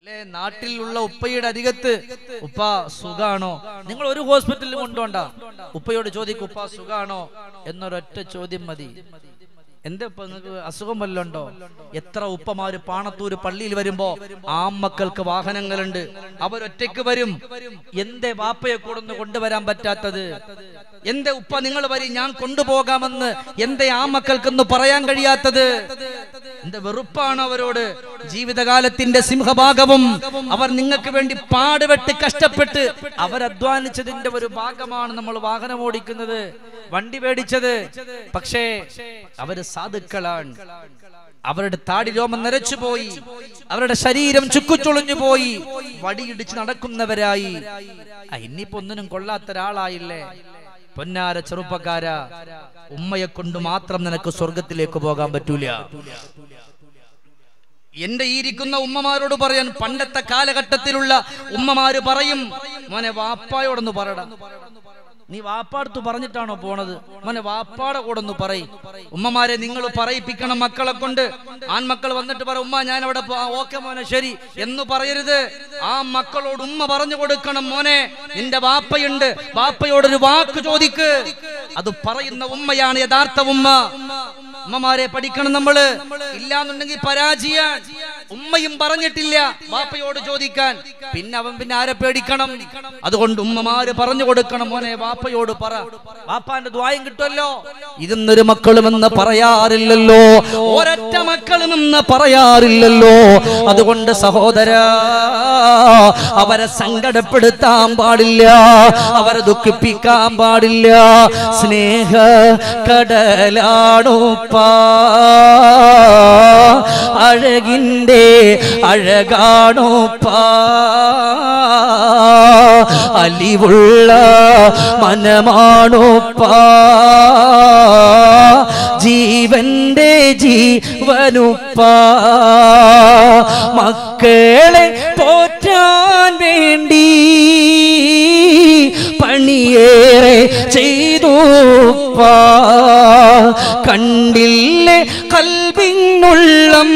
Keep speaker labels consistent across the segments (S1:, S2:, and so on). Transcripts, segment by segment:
S1: അല്ലെ നാട്ടിലുള്ള ഉപ്പയുടെ അരികത്ത് ഉപ്പ സുഖാണോ നിങ്ങൾ ഒരു ഹോസ്പിറ്റലിൽ കൊണ്ടുപോണ്ട ഉപ്പയോട് ചോദിക്കും ഉപ്പ സുഖാണോ എന്നൊരൊറ്റ ചോദ്യം മതി എന്താ ഇപ്പൊ നിങ്ങൾക്ക് അസുഖം വല്ലതും ഉണ്ടോ എത്ര ഉപ്പമാര് പാണത്തൂര് പള്ളിയിൽ വരുമ്പോ ആമക്കൾക്ക് വാഹനങ്ങളുണ്ട് അവരൊറ്റയ്ക്ക് വരും എന്തേ വാപ്പയെ കൂടെ കൊണ്ടുവരാൻ പറ്റാത്തത് എന്റെ ഉപ്പ നിങ്ങൾ വരി ഞാൻ കൊണ്ടുപോകാമെന്ന് എന്തേ ആ മക്കൾക്കൊന്ന് പറയാൻ കഴിയാത്തത് എന്റെ വെറുപ്പാണ് അവരോട് ജീവിതകാലത്തിന്റെ സിംഹഭാഗവും അവർ നിങ്ങൾക്ക് വേണ്ടി പാടുപെട്ട് കഷ്ടപ്പെട്ട് അവരധ്വാനിച്ചതിന്റെ ഒരു ഭാഗമാണ് നമ്മൾ വാഹനം ഓടിക്കുന്നത് വണ്ടി മേടിച്ചത് പക്ഷേ അവര് സാധുക്കളാണ് അവരുടെ താടി രോമം നരച്ചുപോയി അവരുടെ ശരീരം ചുക്കുചുളിഞ്ഞു പോയി വടിയിടിച്ച് നടക്കുന്നവരായി ആ, ഇനിയിപ്പോ ഒന്നിനും കൊള്ളാത്ത ഒരാളായില്ലേ പൊന്നാര ചെറുപ്പക്കാര ഉമ്മയെ കൊണ്ട് മാത്രം നിനക്ക് സ്വർഗത്തിലേക്ക് പോകാൻ പറ്റൂല എന്റെ ഈ ഇരിക്കുന്ന ഉമ്മമാരോട് പറയാൻ പണ്ടത്തെ കാലഘട്ടത്തിലുള്ള ഉമ്മമാര് പറയും മോനെ വാപ്പായോടൊന്ന് പറയട നീ വാപ്പാടുത്ത് പറഞ്ഞിട്ടാണോ പോണത് മോനെ വാപ്പാടെ കൂടെ ഒന്ന് പറയും ഉമ്മമാരെ നിങ്ങൾ പറയിപ്പിക്കണം മക്കളെ കൊണ്ട് ആൺമക്കൾ വന്നിട്ട് പറ ഉമ്മ ഞാൻ അവിടെ ഓക്കെ മോനെ ശരി എന്ന് പറയരുത് ആ മക്കളോട് ഉമ്മ പറഞ്ഞു കൊടുക്കണം മോനെ നിന്റെ വാപ്പയുണ്ട് വാപ്പയോടൊരു വാക്ക് ചോദിക്ക് അത് പറയുന്ന ഉമ്മയാണ് യഥാർത്ഥ ഉമ്മ ഉമ്മമാരെ പഠിക്കണം നമ്മള് ഇല്ലാന്നുണ്ടെങ്കിൽ പരാജയ ഉമ്മയും പറഞ്ഞിട്ടില്ല വാപ്പയോട് ചോദിക്കാൻ പിന്നെ അവൻ പിന്നെ ആരെ പേടിക്കണം അതുകൊണ്ട് ഉമ്മമാര് പറഞ്ഞു കൊടുക്കണം മോനെ വാപ്പയോട് പറ വാപ്പാന്റെ ദ്വായം കിട്ടുമല്ലോ ഇതൊന്നൊരു മക്കളുമെന്ന് പറയാറില്ലല്ലോ ഒരൊറ്റ മക്കളുമെന്ന് പറയാറില്ലല്ലോ അതുകൊണ്ട് സഹോദര അവരെ സങ്കടപ്പെടുത്താൻ പാടില്ല അവരെ ദുഃഖിപ്പിക്കാൻ പാടില്ല സ്നേഹ കടലാണുപ്പ അഴകിൻ്റെ അഴകാണുപ്പ അലിവുള്ള മനമാണുപ്പ ജീവന്റെ ജീവനുപ്പ മക്കളെ പോറ്റാൻ വേണ്ടി പണിയേറെ ചെയ്തു കണ്ടില്ലേ കൽവിനുള്ളം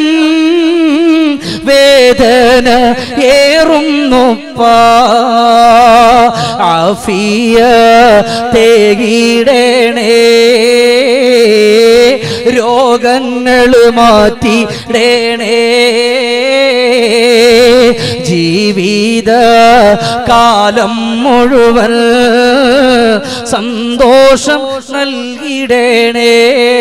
S1: വേദന ഏറുന്നുപ്പ ആഫിയ തേകിടണേ രോഗങ്ങൾ മാറ്റിടണേ ജീവിത കാലം മുഴുവൻ സന്തോഷം നൽകിടണേ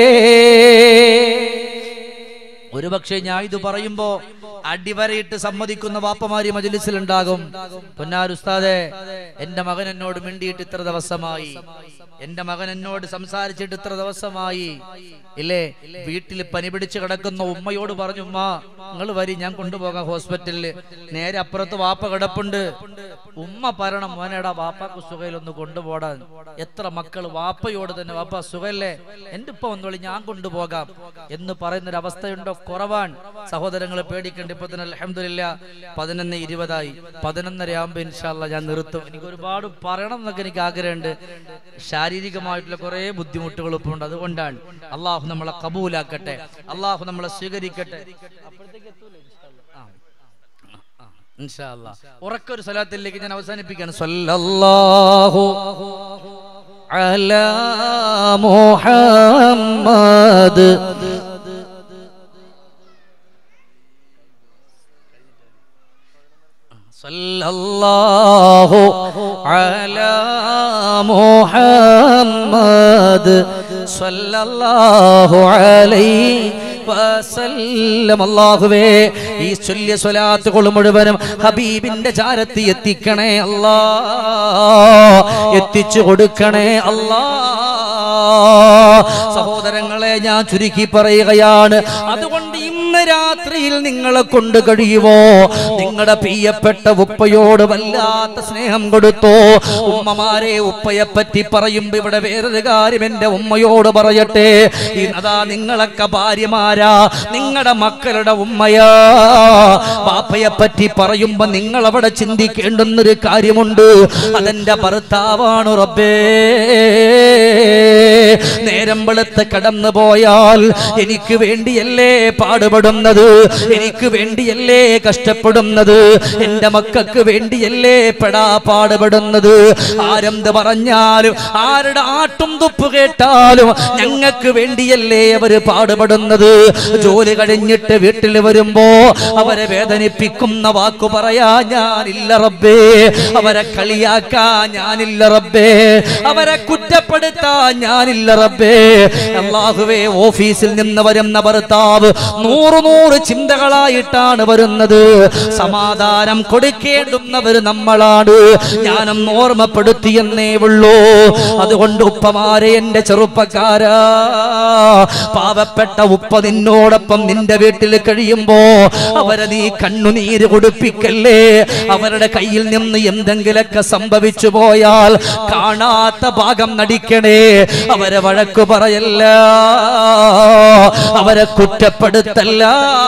S1: ഒരുപക്ഷെ ഞാൻ ഇത് പറയുമ്പോ അടിവരയിട്ട് സമ്മതിക്കുന്ന വാപ്പമാരി മജലിസിലുണ്ടാകും പൊന്നാരുസ്താദെ എന്റെ മകൻ എന്നോട് മിണ്ടിയിട്ട് ഇത്ര ദിവസമായി എന്റെ മകൻ എന്നോട് സംസാരിച്ചിട്ട് ഇത്ര ദിവസമായി ഇല്ലേ വീട്ടിൽ പനി പിടിച്ച് കിടക്കുന്ന ഉമ്മയോട് പറഞ്ഞു ഉമ്മ നിങ്ങൾ വരി ഞാൻ കൊണ്ടുപോകാം ഹോസ്പിറ്റലില് നേരെ അപ്പുറത്ത് വാപ്പ കിടപ്പുണ്ട് ഉമ്മ പറയണം മോനേടാ വാപ്പാക്ക് സുഖയിലൊന്ന് കൊണ്ടുപോടാൻ എത്ര മക്കൾ വാപ്പയോട് തന്നെ വാപ്പ സുഖല്ലേ എന്റെ ഉപ്പ വന്നോളി ഞാൻ കൊണ്ടുപോകാം എന്ന് പറയുന്ന ഒരു അവസ്ഥയുണ്ടോ കുറവാണ് സഹോദരങ്ങളെ പേടിക്കണ്ട ഇപ്പൊ തന്നെ അലഹമില്ല പതിനൊന്ന് ഇരുപതായി പതിനൊന്നര ആകുമ്പോ ഇൻഷാല്ല ഞാൻ നിർത്തും എനിക്ക് ഒരുപാട് പറയണം എന്നൊക്കെ എനിക്ക് ആഗ്രഹമുണ്ട് ശാരീരികമായിട്ടുള്ള കുറെ ബുദ്ധിമുട്ടുകൾ ഇപ്പൊ ഉണ്ട് അതുകൊണ്ടാണ് അള്ളാഹു നമ്മളെ കബൂലാക്കട്ടെ അള്ളാഹു നമ്മളെ സ്വീകരിക്കട്ടെ അപ്പോഴത്തേക്ക് എത്തൂലേ ഇൻഷാല്ലാ? ആ. ഇൻഷാ അല്ലാ. ഉറക്കെ ഒരു സ്വലാത്തിലേക്ക് ഞാൻ അവസാനിപ്പിക്കുകയാണ് സല്ലല്ലാഹു അലാ മുഹമ്മദ് സല്ലല്ലാഹു അലാ മുഹമ്മദ് സല്ലല്ലാഹു അലൈഹി വസല്ലം അല്ലാഹുവേ ഈ ചൊല്ലിയ സ്വലാത്തുകൾ മുഴുവനും ഹബീബിന്റെ ചാരത്ത് എത്തിക്കണേ അല്ലാ എത്തിച്ചു കൊടുക്കണേ അല്ലാ സഹോദരങ്ങളെ ഞാൻ ചുരുക്കി പറയുകയാണ് അതുകൊണ്ട് ഇന്ന് രാത്രിയിൽ നിങ്ങളെ കൊണ്ട് കഴിയുമോ നിങ്ങളുടെ പ്രിയപ്പെട്ട ഉപ്പയോട് വല്ലാത്ത സ്നേഹം കൊടുത്തോ ഉമ്മമാരെ ഉപ്പയെ പറ്റി പറയുമ്പോ ഇവിടെ വേറൊരു കാര്യം എന്റെ ഉമ്മയോട് പറയട്ടെ ഇന്നതാ നിങ്ങളൊക്കെ ഭാര്യമാരാ നിങ്ങളുടെ മക്കളുടെ ഉമ്മയാ പാപ്പയെ പറ്റി പറയുമ്പോ നിങ്ങൾ അവിടെ ചിന്തിക്കേണ്ടുന്നൊരു കാര്യമുണ്ട് അതെന്റെ ഭർത്താവാണ് റബ്ബേ നേരം വെളുത്ത് കടന്നു പോയാൽ എനിക്ക് വേണ്ടിയല്ലേ പാടുപെടുന്നത് എനിക്ക് വേണ്ടിയല്ലേ കഷ്ടപ്പെടുന്നത് എന്റെ മക്കൾക്ക് വേണ്ടിയല്ലേ പെടാ പാടുപെടുന്നത് ആരെന്ത് പറഞ്ഞാലും ആരുടെ ആട്ടും തുപ്പ് കേട്ടാലും ഞങ്ങൾക്ക് വേണ്ടിയല്ലേ അവര് പാടുപെടുന്നത് ജോലി കഴിഞ്ഞിട്ട് വീട്ടിൽ വരുമ്പോ അവരെ വേദനിപ്പിക്കുന്ന വാക്കു പറയാ ഞാനില്ല റബ്ബേ അവരെ കളിയാക്കാ ഞാനില്ല റബ്ബേ അവരെ കുറ്റപ്പെടുത്താ ഞാനില്ല റബ്ബേ അള്ളാഹുവേ ഓഫീസിൽ നിന്ന് വരുന്ന ഭർത്താവ് നൂറ് നൂറ് ചിന്തകളായിട്ടാണ് വരുന്നത് സമാധാനം കൊടുക്കേണ്ടുന്നവർ നമ്മളാണ് ഞാനൊന്ന് ഓർമ്മപ്പെടുത്തിയെന്നേ ഉള്ളൂ അതുകൊണ്ട് ഉപ്പമാരെ എന്റെ ചെറുപ്പക്കാരാ പാവപ്പെട്ട ഉപ്പ നിന്നോടൊപ്പം നിന്റെ വീട്ടിൽ കഴിയുമ്പോ അവരെ നീ കണ്ണുനീര് കൊടുപ്പിക്കല്ലേ അവരുടെ കയ്യിൽ നിന്ന് എന്തെങ്കിലൊക്കെ സംഭവിച്ചു പോയാൽ കാണാത്ത ഭാഗം നടിക്കണേ അവരെ വഴക്കു പറയല്ല അവരെ കുറ്റപ്പെടുത്തല്ല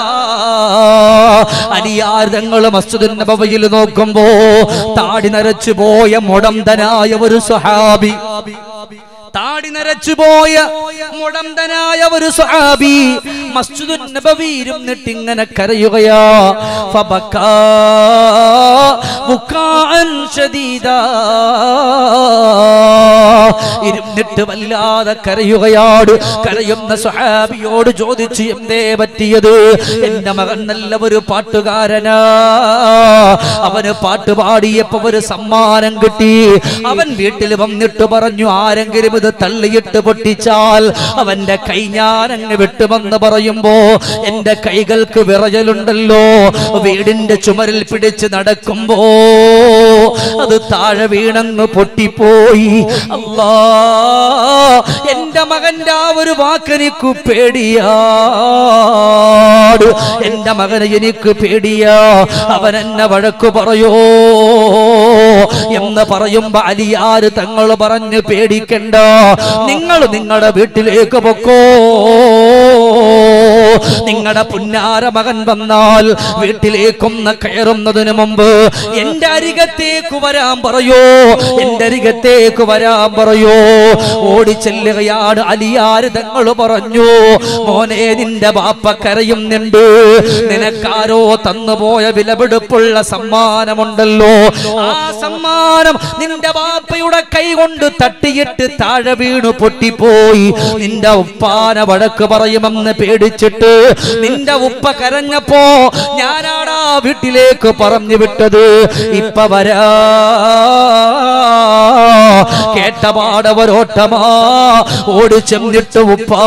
S1: അലിയാർദങ്ങൾ മസ്ജിദുൻ നബവിയിൽ നോക്കുമ്പോ താടി നരച്ചു പോയ മുടന്തനായ ഒരു സ്വഹാബി താടി നരച്ചു പോയ മുടന്തനായ ഒരു സ്വഹാബി മസ്ജിദുൻ നബവിയിലും നിട്ടിങ്ങനെ കരയുകയാ ഫബക്കാ ബുക്കാഅൻ ശദീദാ ഇരുന്നിട്ട് വല്ലാതെ കരയുകയാണ് കരയുന്ന സ്വഹാബിയോട് ചോദിച്ചു എന്തേ പറ്റിയത് എന്റെ മകൻ നല്ല ഒരു പാട്ടുകാരനാ അവന് പാട്ട് പാടിയപ്പോ ഒരു സമ്മാനം കിട്ടി അവൻ വീട്ടിൽ വന്നിട്ട് പറഞ്ഞു ആരെങ്കിലും ഇത് തള്ളിയിട്ട് പൊട്ടിച്ചാൽ അവന്റെ കൈ ഞാൻ അങ്ങ് വിട്ടുമെന്ന് പറയുമ്പോ എന്റെ കൈകൾക്ക് വിറയലുണ്ടല്ലോ വീടിന്റെ ചുമരിൽ പിടിച്ച് നടക്കുമ്പോ അത് താഴെ വീണങ്ങ് പൊട്ടിപ്പോയി അല്ലാ എന്റെ മകന്റെ ആ ഒരു വാക്കെനിക്ക് പേടിയാട് എന്റെ മകനെ എനിക്ക് പേടിയാ അവൻ എന്നെ വഴക്കു പറയോ എന്ന് പറയുമ്പോ അലിയാര് തങ്ങൾ പറഞ്ഞ് പേടിക്കണ്ട നിങ്ങൾ നിങ്ങളുടെ വീട്ടിലേക്ക് പൊക്കോ നിങ്ങളുടെ പുന്നാര മകൻ വന്നാൽ വീട്ടിലേക്കൊന്ന് കയറുന്നതിന് മുമ്പ് എന്റെ അരികത്തേക്ക് വരാൻ പറയോ എന്റെ അരികത്തേക്ക് വരാൻ പറയോ ഓടിച്ചെല്ലുകയാണ് അലിയാര് തങ്ങൾ പറഞ്ഞു മോനെ നിന്റെ ബാപ്പ കരയുന്നുണ്ട് നിനക്കാരോ തന്നുപോയ വിലപിടിപ്പുള്ള സമ്മാനമുണ്ടല്ലോ ആ സമ്മാനം നിന്റെ ബാപ്പയുടെ കൈ കൊണ്ട് തട്ടിയിട്ട് താഴെ വീണു പൊട്ടിപ്പോയി നിന്റെ ഉപ്പാന വഴക്ക് പറയുമെന്ന് പേടിച്ചിട്ട് നിന്റെ ഉപ്പ കരഞ്ഞപ്പോ ഞാനാടാ വീട്ടിലേക്ക് പറഞ്ഞു വിട്ടത് ഇപ്പൊ വരാ കേട്ട പാടവരോട്ടമാ ഓടി ചെന്നിട്ട് ഉപ്പാ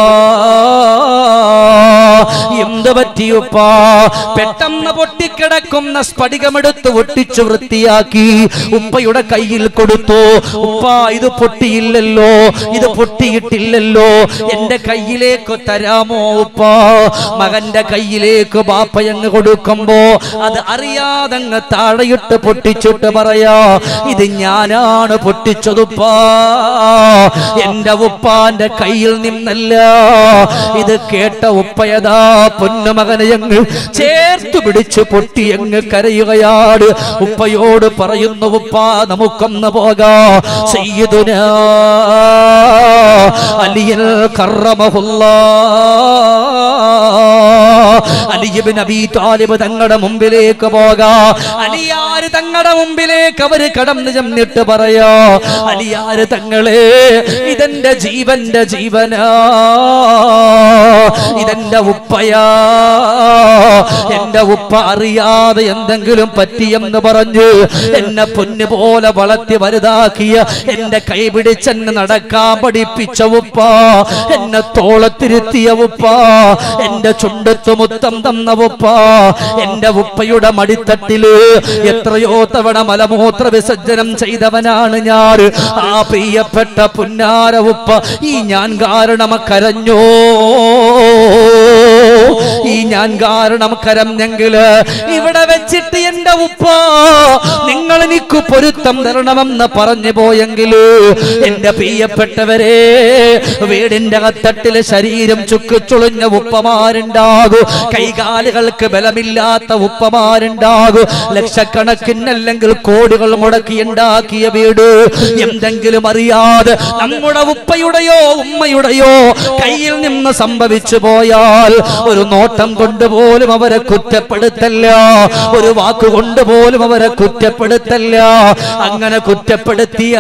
S1: എന്ത് പറ്റി ഉപ്പാ പെട്ടെന്ന് പൊട്ടിക്കിടക്കുന്ന സ്ഫടികമെടുത്ത് ഒട്ടിച്ചു വൃത്തിയാക്കി ഉപ്പയുടെ കയ്യിൽ കൊടുത്തു ഉപ്പ ഇത് പൊട്ടിയില്ലല്ലോ ഇത് പൊട്ടിയിട്ടില്ലല്ലോ എന്റെ കയ്യിലേക്ക് തരാമോ ഉപ്പ മകന്റെ കയ്യിലേക്ക് ബാപ്പയങ്ങ് കൊടുക്കുമ്പോ അത് അറിയാതങ്ങ് താഴെയിട്ട് പൊട്ടിച്ചിട്ട് പറയാ ഇത് ഞാനാണ് പൊട്ടിച്ചതുപ്പാ എന്റെ ഉപ്പാന്റെ കയ്യിൽ നിന്നല്ല ഇത് കേട്ട ഉപ്പയതാ പൊന്നുമകനെ അങ്ങ് ചേർത്ത് പിടിച്ച് പൊട്ടി അങ്ങ് കരയുകയാണ് ഉപ്പയോട് പറയുന്നു ഉപ്പ നമുക്കൊന്ന് പോകാ സയ്യിദുന അലിയൽ കറമഹുല്ലാ അലിയബിൻ അബി താലിബ് തങ്ങളുടെ മുമ്പിലേക്ക് പോകാ അലിയാര് തങ്ങളുടെ മുമ്പിലേക്ക് അവര് കടന്നു ചെന്നിട്ട് പറയാ അലിയാര് തങ്ങളെ ഇതെന്റെ ജീവന്റെ ജീവനാ ഇതെന്റെ ഉപ്പയാ എന്റെ ഉപ്പ അറിയാതെ എന്തെങ്കിലും പറ്റിയെന്ന് പറഞ്ഞു എന്നെ പൊന്നു പോലെ വളർത്തി വലുതാക്കിയ എന്റെ കൈ പിടിച്ചെന്നെ നടക്കാൻ പഠിപ്പിച്ച ഉപ്പ എന്നെ തോളത്തിരുത്തിയ ഉപ്പ എന്റെ ചുണ്ടത്ത് മുത്തം തന്ന ഉപ്പ എന്റെ ഉപ്പയുടെ മടിത്തട്ടില് എത്രയോ തവണ മലമൂത്ര വിസർജനം ചെയ്തവനാണ് ഞാൻ ആ പ്രിയപ്പെട്ട പുന്നാര ഉപ്പ ഈ ഞാൻ കാരണം കരഞ്ഞോ ഈ ഞാൻ കാരണം കരഞ്ഞെങ്കില് ഇവിടെ വെച്ചിട്ട് എന്റെ ഉപ്പ നിങ്ങൾ എനിക്ക് പൊരുത്തം തരണമെന്ന് പറഞ്ഞു പോയെങ്കില് എന്റെ പ്രിയപ്പെട്ടവരെ വീടിന്റെ അകത്തട്ടില് ശരീരം ചുക്കുചുളിഞ്ഞ ഉപ്പമാരുണ്ടാകൂ കൈകാലുകൾക്ക് ബലമില്ലാത്ത ഉപ്പമാരുണ്ടാകൂ ലക്ഷക്കണക്കിനല്ലെങ്കിൽ കോടികൾ മുടക്കി ഉണ്ടാക്കിയ വീട് എന്തെങ്കിലും അറിയാതെ നമ്മുടെ ഉപ്പയുടെയോ ഉമ്മയുടെയോ കയ്യിൽ നിന്ന് സംഭവിച്ചു പോയാൽ ഒരു നോട്ടം കൊണ്ടുപോലും അവരെ കുറ്റപ്പെടുത്തല്ല ഒരു വാക്കുകൊണ്ട് പോലും അവരെ കുറ്റപ്പെടുത്തല്ല അങ്ങനെ കുറ്റപ്പെടുത്തിയ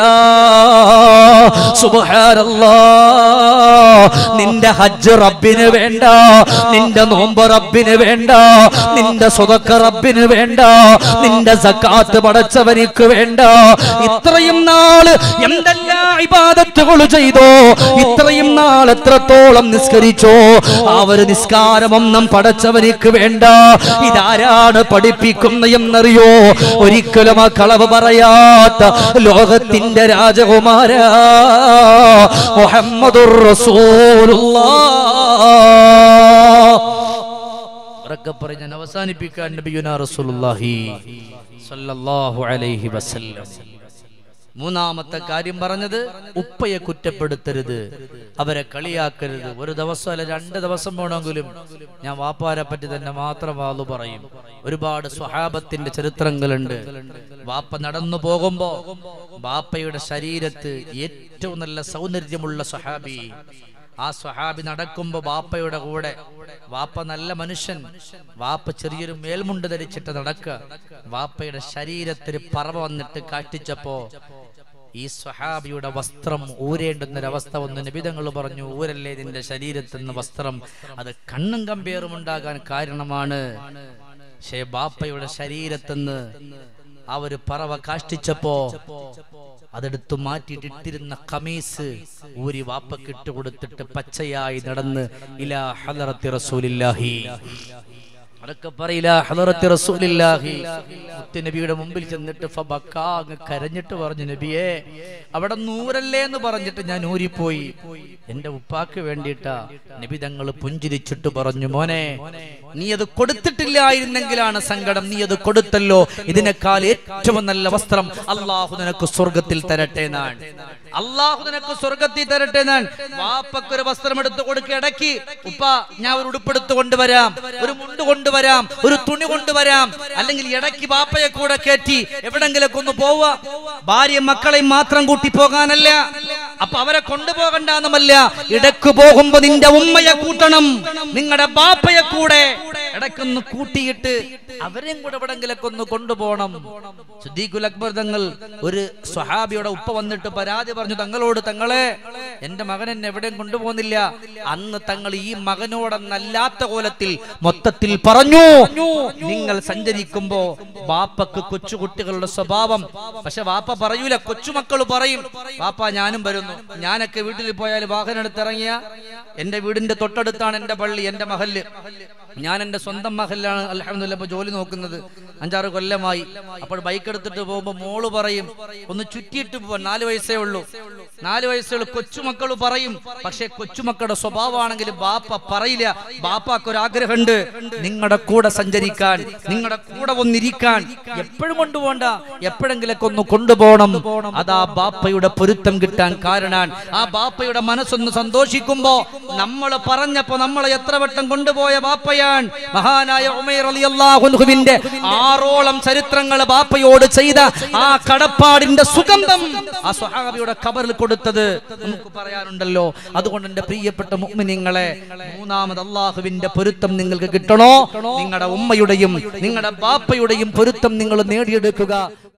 S1: സുബ്ഹാനല്ലാ നിന്റെ ഹജ്ജ് റബ്ബിന് വേണ്ട നിന്റെ നോമ്പ് റബ്ബിന് വേണ്ട നിന്റെ സ്വതക്ക റബ്ബിന് വേണ്ട നിന്റെ സക്കാത്ത് പടച്ചവനിക്ക് വേണ്ട ഇത്രയും നാള് എന്തെല്ലാം ഇബാദത്തുകൾ ചെയ്തോ ഇത്രയും നാൾ എത്രത്തോളം നിസ്കരിച്ചോ ആ ഒരു നിസ്കാരമൊന്നും പടച്ചവനിക്ക് വേണ്ട ഇതാരാണ് പഠിപ്പിക്കുന്ന എന്നറിയോ ഒരിക്കലും ആ കളവ് പറയാത്ത ലോകത്തിന്റെ രാജകുമാര മുഹമ്മദുർ റസൂലുള്ളാഹ് പറഞ്ഞ് ഞാൻ അവസാനിപ്പിക്കാൻ നബിയുന റസൂലുള്ളാഹി സല്ലല്ലാഹു അലൈഹി വസല്ലം മൂന്നാമത്തെ കാര്യം പറഞ്ഞത് ഉപ്പയെ കുറ്റപ്പെടുത്തരുത് അവരെ കളിയാക്കരുത് ഒരു ദിവസം അല്ല രണ്ട് ദിവസം വേണമെങ്കിലും ഞാൻ വാപ്പാരെ പറ്റി തന്നെ മാത്രം വാതു പറയും ഒരുപാട് സ്വഹാബത്തിന്റെ ചരിത്രങ്ങളുണ്ട് വാപ്പ നടന്നു പോകുമ്പോ വാപ്പയുടെ ശരീരത്ത് ഏറ്റവും നല്ല സൗന്ദര്യമുള്ള സ്വഹാബി ആ സ്വഹാബി നടക്കുമ്പോ വാപ്പയുടെ കൂടെ വാപ്പ നല്ല മനുഷ്യൻ വാപ്പ ചെറിയൊരു മേൽമുണ്ട് ധരിച്ചിട്ട് നടക്കുക വാപ്പയുടെ ശരീരത്തിൽ പറവ വന്നിട്ട് കാട്ടിച്ചപ്പോ ഈ സ്വഹാബിയുടെ വസ്ത്രം ഊരേണ്ടുന്നൊരവസ്ഥ ഒന്ന് നിബിതങ്ങൾ പറഞ്ഞു ഊരല്ലേ നിന്റെ ശരീരത്തിൽ നിന്ന് വസ്ത്രം അത് കണ്ണും കമ്പേറും ഉണ്ടാകാൻ കാരണമാണ് പക്ഷേ ബാപ്പയുടെ ശരീരത്തിന്ന് ആ ഒരു പറവ കാഷ്ടിച്ചപ്പോ അതെടുത്തു മാറ്റിയിട്ട് ഇട്ടിരുന്ന കമീസ് ഊരി വാപ്പക്ക് ഇട്ട് കൊടുത്തിട്ട് പച്ചയായി നടന്ന് ഇലാ ഹലറത്തി റസൂലില്ലാഹി അതൊക്കെ പറയില്ല ഹലറത്തി റസൂലില്ലാഹി മുത്ത് നബിയുടെ മുമ്പിൽ ചെന്നിട്ട് ഫബക്കാ അങ്ങ് കരഞ്ഞിട്ട് പറഞ്ഞു നബിയെ അവിടെ നൂറല്ലേ എന്ന് പറഞ്ഞിട്ട് ഞാൻ ഊരിപ്പോയി എന്റെ ഉപ്പാക്ക് വേണ്ടിയിട്ടാ നബി തങ്ങൾ പുഞ്ചിരിച്ചിട്ട് പറഞ്ഞു മോനെ നീ അത് കൊടുത്തിട്ടില്ലായിരുന്നെങ്കിലാണ് സങ്കടം നീ അത് കൊടുത്തല്ലോ ഇതിനേക്കാൾ ഏറ്റവും നല്ല വസ്ത്രം അള്ളാഹു നിനക്ക് സ്വർഗത്തിൽ തരട്ടെ എന്നാണ് അള്ളാഹു നിനക്ക് സ്വർഗത്തിൽ തരട്ടെ ഞാൻ വാപ്പക്ക് ഒരു വസ്ത്രം എടുത്ത് കൊടുക്കുക ഇടയ്ക്ക് ഉപ്പ ഞാൻ ഒരു ഉടുപ്പെടുത്ത് കൊണ്ടുവരാം ഒരു മുണ്ട് കൊണ്ടുവരാം ഒരു തുണി കൊണ്ടുവരാം അല്ലെങ്കിൽ ഇടയ്ക്ക് ബാപ്പയെ കൂടെ കയറ്റി എവിടെങ്കിലൊക്കെ ഒന്ന് പോവുക ഭാര്യ മക്കളെയും മാത്രം കൂട്ടി പോകാനല്ല അപ്പൊ അവരെ കൊണ്ടുപോകണ്ടെന്നുമല്ല ഇടക്ക് പോകുമ്പോ നിന്റെ ഉമ്മയെ കൂട്ടണം നിങ്ങളുടെ ബാപ്പയെ കൂടെ ഇടയ്ക്കൊന്ന് കൂട്ടിയിട്ട് അവരെയും കൂടെ എവിടെങ്കിലൊക്കെ ഒന്ന് കൊണ്ടുപോകണം സുദ്ദീഖുൽ അക്ബർ തങ്ങൾ ഒരു സ്വഹാബിയുടെ ഉപ്പ വന്നിട്ട് പരാതി പറഞ്ഞു തങ്ങളോട് തങ്ങളെ എന്റെ മകൻ എന്നെ എവിടെയും കൊണ്ടുപോകുന്നില്ല അന്ന് തങ്ങൾ ഈ മകനോടെന്നല്ലാത്ത കോലത്തിൽ മൊത്തത്തിൽ പറഞ്ഞു നിങ്ങൾ സഞ്ചരിക്കുമ്പോ ബാപ്പക്ക് കൊച്ചുകുട്ടികളുടെ സ്വഭാവം പക്ഷെ വാപ്പ പറയൂല കൊച്ചുമക്കൾ പറയും വാപ്പ ഞാനും വരുന്നു ഞാനൊക്കെ വീട്ടിൽ പോയാൽ വാഹനം എടുത്തിറങ്ങിയ എന്റെ വീടിന്റെ തൊട്ടടുത്താണ് എന്റെ പള്ളി എന്റെ മഹല്ല് ഞാൻ എന്റെ സ്വന്തം മഹല്ലാണ് അലഹമില്ല ഇപ്പൊ ജോലി നോക്കുന്നത് അഞ്ചാറ് കൊല്ലമായി അപ്പോൾ ബൈക്ക് എടുത്തിട്ട് പോകുമ്പോ മോള് പറയും ഒന്ന് ചുറ്റിയിട്ട് പോവാൻ നാല് വയസ്സേ ഉള്ളൂ നാല് വയസ്സേ ഉള്ളൂ കൊച്ചുമക്കൾ പറയും പക്ഷെ കൊച്ചുമക്കളുടെ സ്വഭാവമാണെങ്കിൽ ബാപ്പ പറയില്ല ബാപ്പാക്ക് ഒരു ആഗ്രഹമുണ്ട് നിങ്ങളുടെ കൂടെ സഞ്ചരിക്കാൻ നിങ്ങളുടെ കൂടെ ഒന്നിരിക്കാൻ എപ്പോഴും കൊണ്ടുപോകണ്ട എപ്പോഴെങ്കിലൊക്കെ ഒന്ന് കൊണ്ടുപോകണം അതാ ബാപ്പയുടെ പൊരുത്തം കിട്ടാൻ കാരണമാണ് ആ ബാപ്പയുടെ മനസ്സൊന്ന് സന്തോഷിക്കുമ്പോ നമ്മൾ പറഞ്ഞപ്പോ നമ്മളെ എത്ര വട്ടം കൊണ്ടുപോയ ബാപ്പയാണ് മഹാനായ ഉമൈർ റളിയല്ലാഹുവിന്റെ ആറോളം ചരിത്രങ്ങൾ ബാപ്പയോട് ചെയ്ത ആ കടപ്പാടിന്റെ സുഗന്ധം ആ സ്വഹാബിയുടെ കബറിൽ കൊടുത്തത് നമുക്ക് പറയാനുണ്ടല്ലോ അതുകൊണ്ട് എന്റെ പ്രിയപ്പെട്ട മുഅ്മിനീങ്ങളെ മൂന്നാമത് അള്ളാഹുവിന്റെ പൊരുത്തം നിങ്ങൾക്ക് കിട്ടണോ നിങ്ങളുടെ ഉമ്മയുടെയും നിങ്ങളുടെ ബാപ്പയുടെയും പൊരുത്തം നിങ്ങൾ നേടിയെടുക്കുക